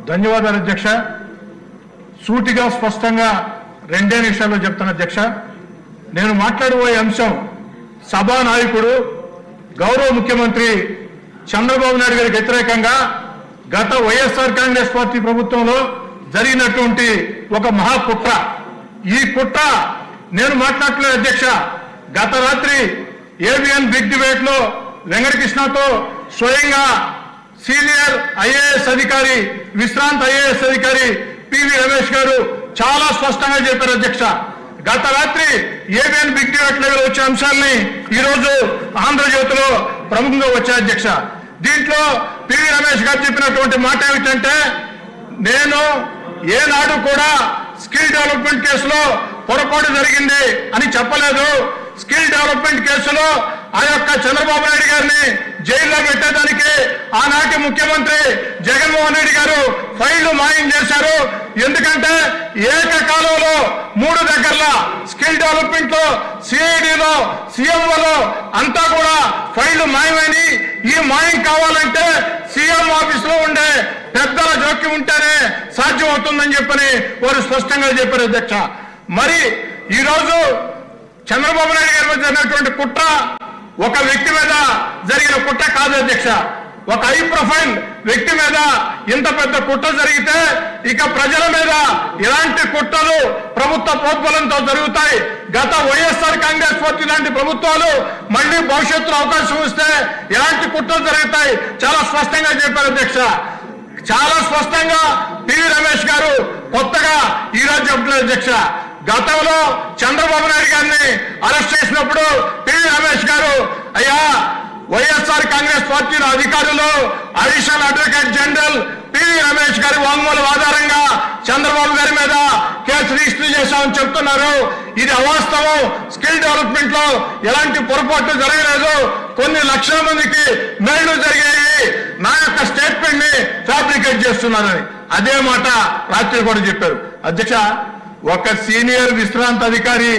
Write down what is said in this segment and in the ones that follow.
ధన్యవాదాలు అధ్యక్ష సూటిగా స్పష్టంగా రెండే నిమిషాల్లో చెప్తాను అధ్యక్ష నేను మాట్లాడబోయే అంశం సభా నాయకుడు గౌరవ ముఖ్యమంత్రి చంద్రబాబు నాయుడు గారికి వ్యతిరేకంగా గత వైఎస్ఆర్ కాంగ్రెస్ పార్టీ ప్రభుత్వంలో జరిగినటువంటి ఒక మహా కుట్ర ఈ కుట్ర నేను మాట్లాడలేదు అధ్యక్ష గత రాత్రి ఏబిఎన్ బిగ్ డిబేట్ లో వెంకటకృష్ణతో స్వయంగా సీనియర్ ఐఏఎస్ అధికారి విశ్రాంత ఐఏఎస్ అధికారి పివి రమేష్ గారు చాలా స్పష్టంగా చెప్పారు అధ్యక్ష గత రాత్రి ఏబిఎన్ బిగ్ డిబేట్ లెవెల్ వచ్చే అంశాలని ఈ రోజు ఆంధ్రజ్యోతిలో ప్రముఖంగా వచ్చాయి అధ్యక్ష దీంట్లో పివి రమేష్ గారు చెప్పినటువంటి మాట ఏమిటంటే నేను ఏనాడు కూడా స్కిల్ డెవలప్మెంట్ కేసులో పొరపాటు జరిగింది అని చెప్పలేదు స్కిల్ డెవలప్మెంట్ కేసులో ఆ యొక్క చంద్రబాబు నాయుడు గారిని జైల్లో పెట్టేదానికి ఆనాటి ముఖ్యమంత్రి జగన్మోహన్ రెడ్డి గారు ఫైళ్లు మాయం చేశారు ఎందుకంటే ఏకకాలంలో మూడు దగ్గరలో స్కిల్ డెవలప్మెంట్ లో సిఐడిలో సీఎంఓలో అంతా కూడా ఫైళ్లు మాయమని ఈ మాయం కావాలంటే సీఎం ఆఫీస్ లో ఉండే పెద్దల జోక్యం ఉంటేనే సాధ్యం అవుతుందని చెప్పని వారు స్పష్టంగా చెప్పారు అధ్యక్ష మరి ఈ రోజు చంద్రబాబు నాయుడు గారి మీద జరిగినటువంటి కుట్ర ఒక వ్యక్తి మీద జరిగిన కుట్ర కాదు అధ్యక్ష ఒక హై ప్రొఫైల్ వ్యక్తి మీద ఇంత పెద్ద కుట్ర జరిగితే ఇక ప్రజల మీద ఇలాంటి కుట్రలు ప్రభుత్వ ప్రోద్బలంతో జరుగుతాయి గత వైఎస్ఆర్ కాంగ్రెస్ పార్టీ లాంటి ప్రభుత్వాలు మళ్ళీ భవిష్యత్తులో అవకాశం వస్తే ఇలాంటి కుట్రలు జరుగుతాయి చాలా స్పష్టంగా చెప్పారు అధ్యక్ష చాలా స్పష్టంగా పివి రమేష్ గారు కొత్తగా ఈ రోజు చెప్పలేదు అధ్యక్ష గతంలో చంద్రబాబు నాయుడు గారిని అరెస్ట్ చేసినప్పుడు పివి రమేష్ గారు అయ్యా వైఎస్ఆర్ కాంగ్రెస్ పార్టీలో అధికారులు additional advocate general P V Ramesh గారి వాంగ్మూలం ఆధారంగా చంద్రబాబు గారి మీద కేసు రిజిస్టర్ చేశామని చెప్తున్నారు ఇది అవాస్తవం స్కిల్ డెవలప్మెంట్ లో ఎలాంటి పొరపాట్లు జరగలేదు కొన్ని లక్షల మందికి మేళ్లు జరిగాయి నా యొక్క స్టేట్మెంట్ ని ఫ్యాబ్రికేట్ చేస్తున్నారని అదే మాట రాత్రి కూడా చెప్పారు అధ్యక్ష ఒక సీనియర్ విశ్రాంత అధికారి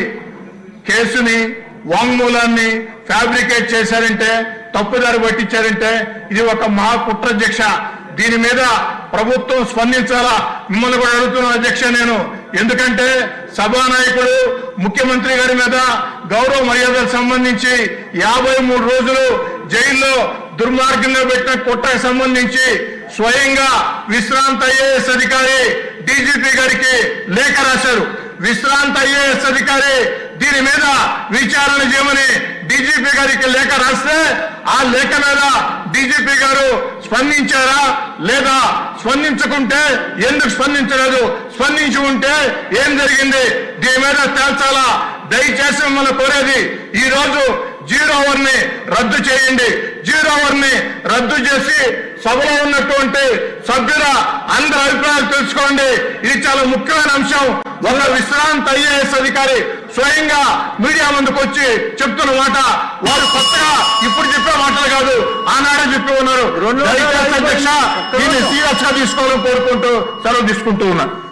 కేసుని వాంగ్మూలాన్ని ఫ్యాబ్రికేట్ చేశారంటే తప్పుదారి పట్టించారంటే ఇది ఒక మహా కుట్ర అధ్యక్ష దీని మీద ప్రభుత్వం స్పందించాలా మిమ్మల్ని కూడా అడుగుతున్నాను అధ్యక్ష నేను ఎందుకంటే సభానాయకుడు ముఖ్యమంత్రి గారి మీద గౌరవ మర్యాదలకు సంబంధించి యాభై మూడు రోజులు జైల్లో దుర్మార్గంగా పెట్టిన కుట్రకు సంబంధించి స్వయంగా విశ్రాంత ఐఏఎస్ అధికారి డీజీపీ గారికి లేఖ రాశారు విశ్రాంత ఐఏఎస్ అధికారి దీని మీద విచారణ చేయమని డీజీపీ గారికి లేఖ రాస్తే ఆ లేఖ మీద డీజీపీ గారు స్పందించారా లేదా స్పందించకుంటే ఎందుకు స్పందించలేదు స్పందించి ఉంటే ఏం జరిగింది దీని మీద తేల్చాలా దయచేసి మిమ్మల్ని కోరేది ఈ రోజు జీరో అవర్ ని రద్దు చేయండి జీరో అవర్ ని రద్దు చేసి సభలో ఉన్నటువంటి సభ్యుల అందరి అభిప్రాయాలు తెలుసుకోండి ఇది చాలా ముఖ్యమైన అంశం ఒక విశ్రాంత ఐఏఎస్ అధికారి స్వయంగా మీడియా ముందుకు వచ్చి చెప్తున్న మాట వారు కొత్తగా ఇప్పుడు చెప్పే మాటలు కాదు ఆనాడే చెప్పి ఉన్నారు దయచేసి అధ్యక్ష దీన్ని సీరియస్ గా తీసుకోవాలని కోరుకుంటూ సెలవు తీసుకుంటూ ఉన్నా